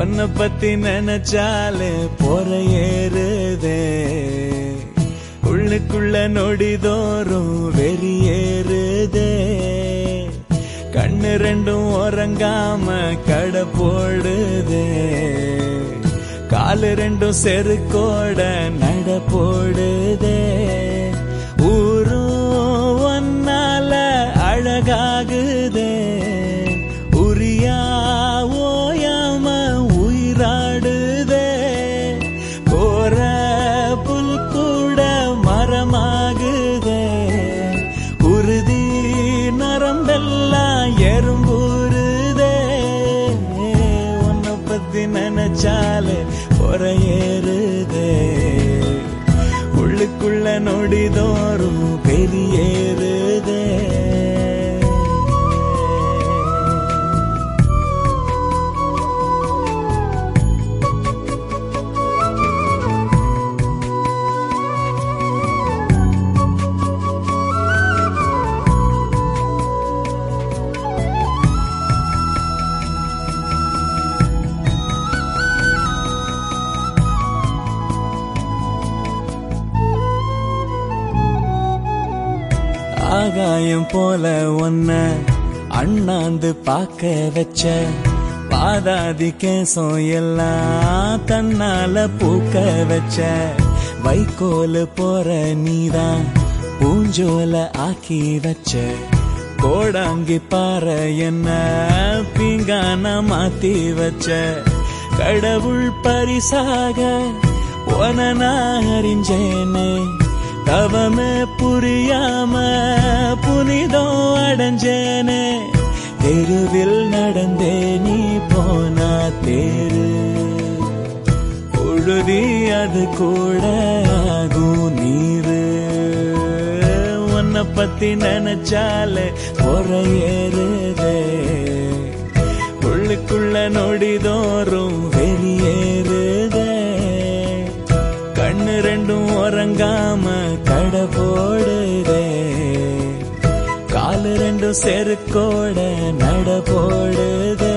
உன்னை பத்தி நினைச்சாலே பொற ஏறுதே உள்ளுக்குள்ள நொடிதோறும் வெறியேறுதே கண்ணு ரெண்டும் உறங்காம கடை போடுதே காலு ரெண்டும் செருக்கோட நட போடுதே ஊரும் ஒன்னால அழகாகுதே உரியா ஓயாம உயிராடுதே கோர புல் கூட மரமாகுதே உறுதி நரம்பெல்லாம் எறும்புறுதே உன்னை பத்தி நினைச்சாலே பொறையேறுதே உள்ளுக்குள்ள நொடிதோறும் பெரியேறுதே ஆகாயம் போல ஒன்ன அண்ணாந்து பார்க்க வச்ச பாதாதி கேசம் எல்லாம் தன்னால பூக்க வச்ச வைக்கோல் போற நீதான் பூஞ்சோல ஆக்கி வச்ச கோடாங்கி பாறை என்ன பீங்கான மாத்தி வச்ச கடவுள் பரிசாக உன நான் அறிஞ்சேனே தவமே புரியாம புனிதம் அடைஞ்சேனே தெருவில் நடந்தே நீ போனா தேரு உழுதி அது கூட ஆகும் நீரு உன்னை பத்தி நினைச்சாலே பொறையேறுதே உள்ளுக்குள்ள நொடிதோறும் வெளியேறுதே கண்ணு ரெண்டும் உறங்காம கடை போடுதே காலு ரெண்டும் செருக்கோட நட போடுதே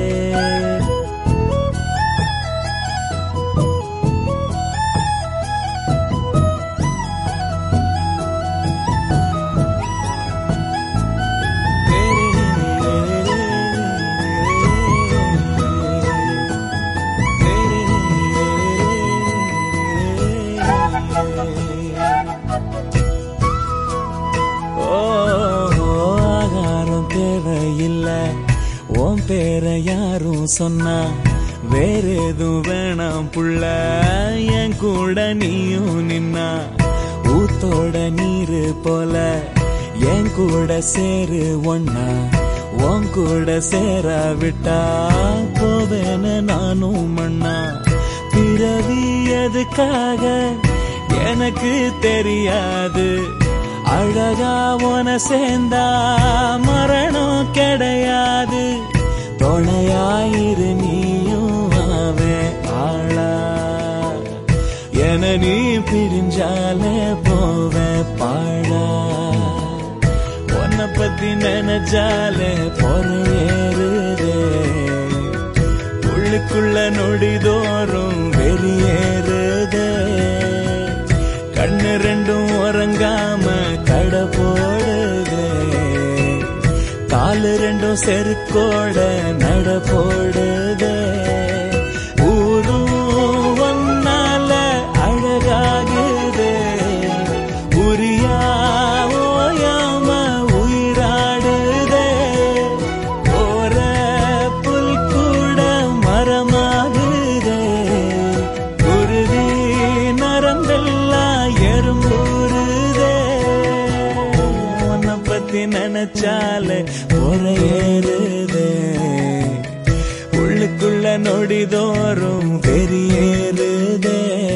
ஓ ஆகாரம் தேவையில்லை உன் பேரை யாரும் சொன்னா வேற எதுவும் வேணாம் புள்ள என் கூட நீயும் நின்னா ஊத்தோட நீரு போல என் கூட சேரு ஒன்னா உன் கூட சேரா விட்டா போவேன நானும் மண்ணா பிறவி எதுக்காக எனக்கு தெரியாது அழகா உன சேர்ந்தா மரணம் கிடையாது துணையாயிரு நீயும் அவன் ஆளா என நீ பிரிஞ்சாலே போவேன் பாழா உன்னை பத்தி நினைச்சாலே பொறையேறுதே உள்ளுக்குள்ள நொடிதோறும் வெளியேறுதே கண்ணு ரெண்டும் உறங்காம கடை போடுதே காலு ரெண்டும் செருக்கோட நட போடுதே ஊரும் ஒன்னால அழகாகுதே உரியா ஓயாம உயிராடுதே போற புல் கூட மரமாகுதே குருதி நரம்பெல்லாம் எறும்புறுதே உன்னை பத்தி நினைச்சாலே பொறையேறுதே உள்ளுக்குள்ள நொடிதோறும் பெரியேறுதே